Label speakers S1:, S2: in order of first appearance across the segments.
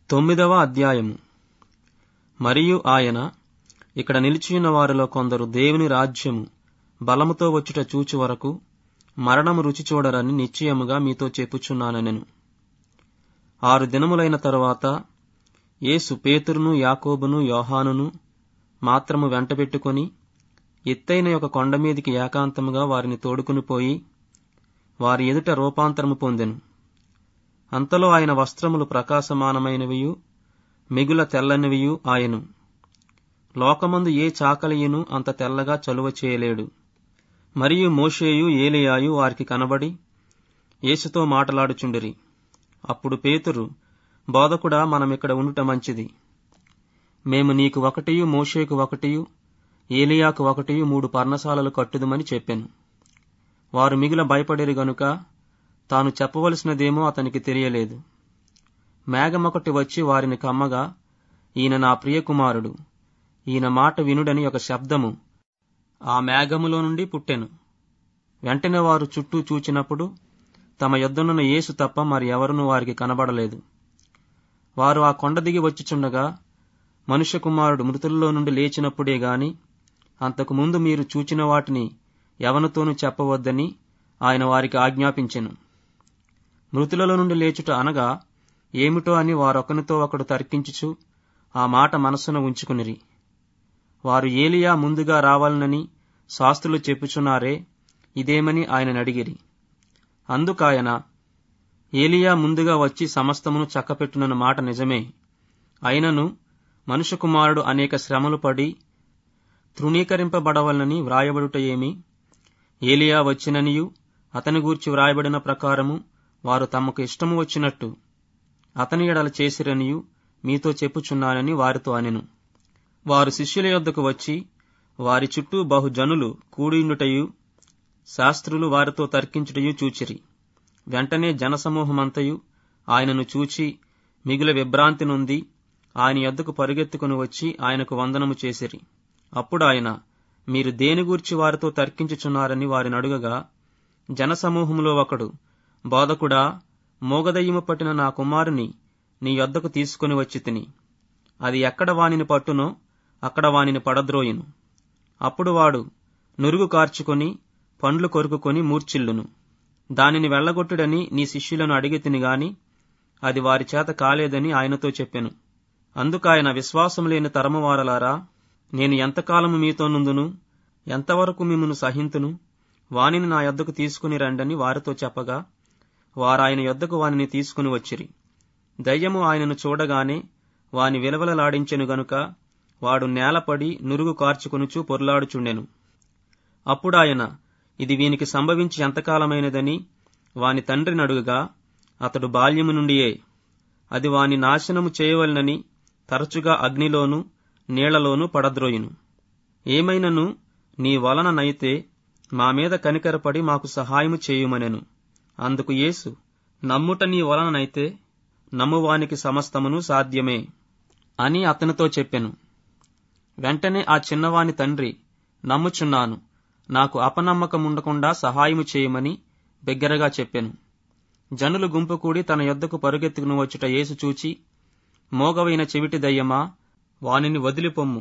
S1: తొమ్మిదవ అధ్యాయము మరియు ఆయన ఇక్కడ నిలిచియున్న వారిలో కొందరు దేవుని రాజ్యము బలముతో వచ్చుట చూచు వరకు మరణము రుచి చూడరని నిశ్చయముగా మీతో చెప్పుచున్నానెను ఆరు దినములైన తరువాత యేసు పేతురును యాకోబును యోహానును మాత్రము వెంటబెట్టుకొని ఎత్తైన ఒక కొండ మీదికి ఏకాంతముగా వారిని తోడుకుని పోయి వారి ఎదుట రూపాంతరము పొందెను అంతలో ఆయన వస్త్రములు ప్రకాశమానమైనవియు మిగుల తెల్లనివియు ఆయను లోకమందు ఏ చాకలియును అంత తెల్లగా చలువ చేయలేడు మరియు మోషేయు ఏలియాయు వారికి కనబడి యేసుతో మాటలాడుచుండిరి అప్పుడు పేతురు బోధకుడా మనమిక్కడ ఉండుట మంచిది మేము నీకు ఒకటియు మోషేకు ఒకటియు ఏలియాకు ఒకటియు మూడు పర్ణశాలలు కట్టుదుమని చెప్పాను వారు మిగిల భయపడిరి గనుక తాను చెప్పవలసినదేమో అతనికి తెలియలేదు మేఘమొకటి వచ్చి వారిని కమ్మగా ఈయన నా ప్రియకుమారుడు ఈయన మాట వినుడని ఒక శబ్దము ఆ మేఘములో నుండి పుట్టెను వెంటనే వారు చుట్టూ చూచినప్పుడు తమ యొద్దనున్న యేసు తప్ప మరి ఎవరునూ వారికి కనబడలేదు వారు ఆ కొండ దిగి వచ్చిచుండగా మనుష్య కుమారుడు మృతుల్లో నుండి లేచినప్పుడే గాని అంతకు ముందు మీరు చూచిన వాటిని ఎవనితోనూ చెప్పవద్దని ఆయన వారికి ఆజ్ఞాపించెను మృతులలో నుండి లేచుట అనగా ఏమిటో అని వారొకనితో ఒకడు తర్కించుచు ఆ మాట మనస్సున ఉంచుకునిరి వారు ఏలియా ముందుగా రావాలనని శాస్త్రులు చెప్పుచున్నారే ఇదేమని ఆయన అడిగిరి అందుకాయన ఏలియా ముందుగా వచ్చి సమస్తమును చక్కపెట్టునన్న మాట నిజమే అయినను మనుష్య కుమారుడు అనేక శ్రమలు పడి తృణీకరింపబడవలనని వ్రాయబడుట ఏమి ఏలియా వచ్చిననియు అతని గూర్చి వ్రాయబడిన ప్రకారము వారు తమకు ఇష్టము వచ్చినట్టు అతని ఎడల చేసిరనియు మీతో చెప్పుచున్నానని వారితో అనెను వారు శిష్యుల యొద్దకు వచ్చి వారి చుట్టూ బహుజనులు కూడియుండుటయు శాస్త్రులు వారితో తర్కించుటయు చూచిరి వెంటనే జనసమూహమంతయు ఆయనను చూచి మిగుల విభ్రాంతి నొంది ఆయన యొద్దకు పరుగెత్తుకుని వచ్చి ఆయనకు వందనము చేసిరి అప్పుడు ఆయన మీరు దేని గూర్చి వారితో తర్కించుచున్నారని వారిని అడుగగా జనసమూహంలో ఒకడు బోధకుడా మోగదయ్యము పట్టిన నా కుమారుని నీ యొద్దకు తీసుకుని వచ్చి తిని అది ఎక్కడ వానిని పట్టునో అక్కడ వానిని పడద్రోయును అప్పుడు వాడు నురుగు కార్చుకొని పండ్లు కొరుకుకొని మూర్చిల్లును దానిని వెళ్లగొట్టుడని నీ శిష్యులను అడిగి తిని గాని అది వారి చేత కాలేదని ఆయనతో చెప్పెను అందుకాయన విశ్వాసం లేని తరము వారలారా నేను ఎంతకాలము మీతో నుందును ఎంతవరకు మిమ్మను సహింతును వానిని నా యొద్దకు తీసుకుని రండని వారితో చెప్పగా వారాయన యొద్దకు వానిని తీసుకుని వచ్చిరి దయ్యము ఆయనను చూడగానే వాని విలవలలాడించెను గనుక వాడు నేలపడి నురుగు కార్చుకొనుచు పొర్లాడుచుండెను అప్పుడాయన ఇది వీనికి సంభవించి ఎంతకాలమైనదని వాని తండ్రిని అడుగగా అతడు బాల్యము నుండియే అది వాని నాశనము చేయవలనని తరచుగా అగ్నిలోను నీళ్లలోనూ పడద్రోయును ఏమైనను నీ వలననైతే మా మీద కనికరపడి మాకు సహాయము చేయుమనెను అందుకు యేసు నమ్ముట నీ వలననైతే నమ్మువానికి సమస్తమును సాధ్యమే అని అతనితో చెప్పెను వెంటనే ఆ చిన్నవాని తండ్రి నమ్ముచున్నాను నాకు అపనమ్మకముండకుండా సహాయము చేయమని బిగ్గరగా చెప్పెను జనులు గుంపు కూడి తన యొద్దకు పరుగెత్తుకుని వచ్చుట యేసు చూచి మోగవైన చెవిటి దయ్యమా వానిని వదిలిపొమ్ము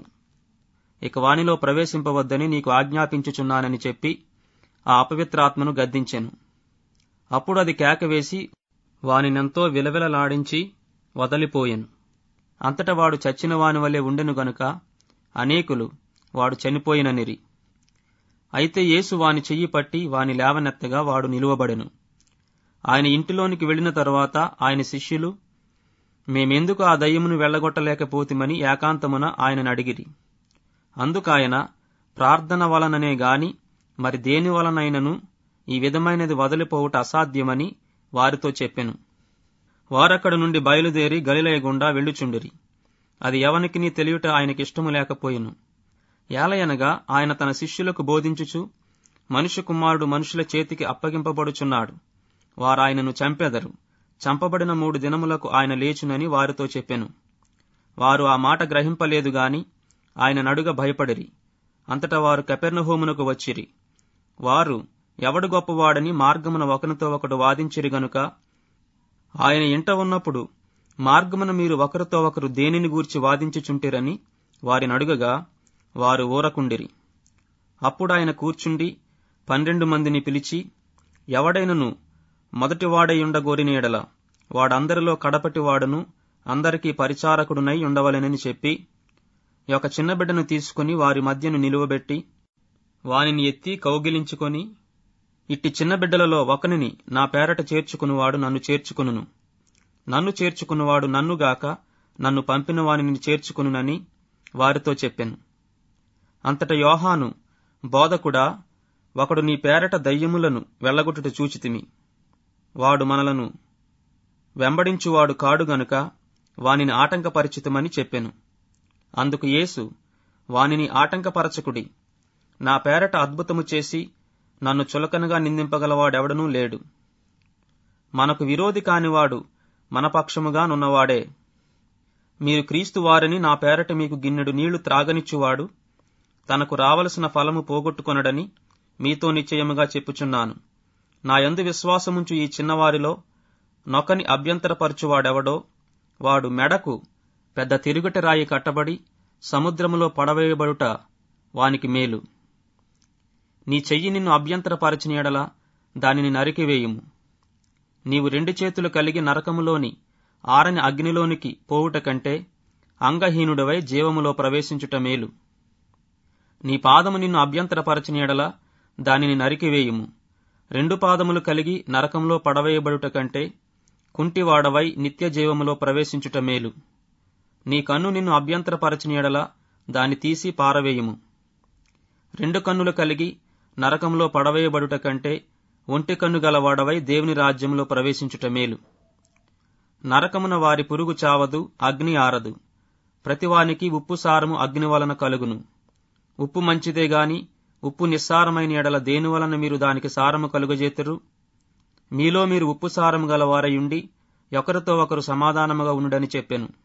S1: ఇక వానిలో ప్రవేశింపవద్దని నీకు ఆజ్ఞాపించుచున్నానని చెప్పి ఆ అపవిత్రాత్మను గద్దించెను అప్పుడు అది కేకవేసి వానినెంతో విలవిలలాడించి వదలిపోయెను అంతట వాడు చచ్చిన వాని వలె ఉండెను గనుక అనేకులు వాడు చనిపోయిననిరి అయితే యేసు వాని చెయ్యి పట్టి వాని లేవనెత్తగా వాడు నిలువబడెను ఆయన ఇంటిలోనికి వెళ్లిన తరువాత ఆయన శిష్యులు మేమెందుకు ఆ దయ్యమును వెళ్లగొట్టలేకపోతిమని ఏకాంతమున ఆయనను అడిగిరి అందుకాయన ప్రార్థన వలననే గాని మరి దేని వలనైనను ఈ విధమైనది వదిలిపోవుట అసాధ్యమని వారితో చెప్పెను వారక్కడ నుండి బయలుదేరి గలిలయ గుండా వెళ్ళుచుండిరి అది ఎవనికి తెలియట ఆయనకిష్టము లేకపోయిను ఏలయనగా ఆయన తన శిష్యులకు బోధించుచు మనుష్య కుమారుడు మనుషుల చేతికి అప్పగింపబడుచున్నాడు వారాయనను చంపెదరు చంపబడిన మూడు దినములకు ఆయన లేచునని వారితో చెప్పెను వారు ఆ మాట గ్రహింపలేదు గాని ఆయన నడుగ భయపడిరి అంతటా వారు కపెర్నహోమునకు వచ్చిరి వారు ఎవడు గొప్పవాడని మార్గమున ఒకనితో ఒకడు వాదించిరి గనుక ఆయన ఇంట ఉన్నప్పుడు మార్గమున మీరు ఒకరితో ఒకరు దేనిని గూర్చి వాదించుచుంటిరని వారిని అడుగగా వారు ఊరకుండిరి అప్పుడాయన కూర్చుండి పన్నెండు మందిని పిలిచి ఎవడైనను మొదటివాడై ఉండగోరిన ఎడల వాడందరిలో కడపటి వాడును అందరికీ పరిచారకుడునై ఉండవలెనని చెప్పి ఒక చిన్న బిడ్డను తీసుకుని వారి మధ్యను నిలువబెట్టి వానిని ఎత్తి కౌగిలించుకొని ఇట్టి చిన్న బిడ్డలలో ఒకనిని నా పేరట చేర్చుకునివాడు నన్ను చేర్చుకును నన్ను చేర్చుకున్నవాడు నన్నుగాక నన్ను పంపిన వానిని చేర్చుకునునని వారితో చెప్పెను అంతట యోహాను బోధకుడా ఒకడు నీ పేరట దయ్యములను వెళ్లగొట్టుట చూచితిమి వాడు మనలను వెంబడించువాడు కాడు గనుక వానిని ఆటంకపరిచితమని చెప్పెను అందుకు యేసు వానిని ఆటంకపరచకుడి నా పేరట అద్భుతము చేసి నన్ను చులకనగా నిందింపగలవాడెవడనూ లేడు మనకు విరోధి కానివాడు మన పక్షముగా నున్నవాడే మీరు క్రీస్తు వారిని నా పేరట మీకు గిన్నెడు నీళ్లు త్రాగనిచ్చువాడు తనకు రావలసిన ఫలము పోగొట్టుకొనడని మీతో నిశ్చయముగా చెప్పుచున్నాను నా యందు విశ్వాసముంచు ఈ చిన్నవారిలో నొకని అభ్యంతరపరచువాడెవడో వాడు మెడకు పెద్ద తిరుగటి రాయి కట్టబడి సముద్రములో పడవేయబడుట వానికి మేలు నీ చెయ్యి నిన్ను అభ్యంతరపరచిన ఎడల దానిని నరికివేయుము నీవు రెండు చేతులు కలిగి నరకములోని ఆరని అగ్నిలోనికి పోవుట కంటే అంగహీనుడవై జీవములో ప్రవేశించుట మేలు నీ పాదము నిన్ను అభ్యంతరపరచిన ఎడల దానిని నరికివేయుము రెండు పాదములు కలిగి నరకంలో పడవేయబడుట కంటే కుంటివాడవై నిత్య జీవములో ప్రవేశించుట మేలు నీ కన్ను నిన్ను అభ్యంతరపరచిన ఎడల దాని తీసి పారవేయుము రెండు కన్నులు కలిగి నరకంలో పడవేయబడుట కంటే ఒంటి కన్ను గలవాడవై దేవుని రాజ్యంలో ప్రవేశించుట మేలు నరకమున వారి పురుగు చావదు అగ్ని ఆరదు ప్రతివానికి ఉప్పు సారము అగ్ని వలన కలుగును ఉప్పు మంచిదే గాని ఉప్పు నిస్సారమైన ఎడల దేని వలన మీరు దానికి సారము కలుగజేతురు మీలో మీరు ఉప్పు సారము గలవారయుండి ఒకరితో ఒకరు సమాధానముగా ఉండుడని చెప్పెను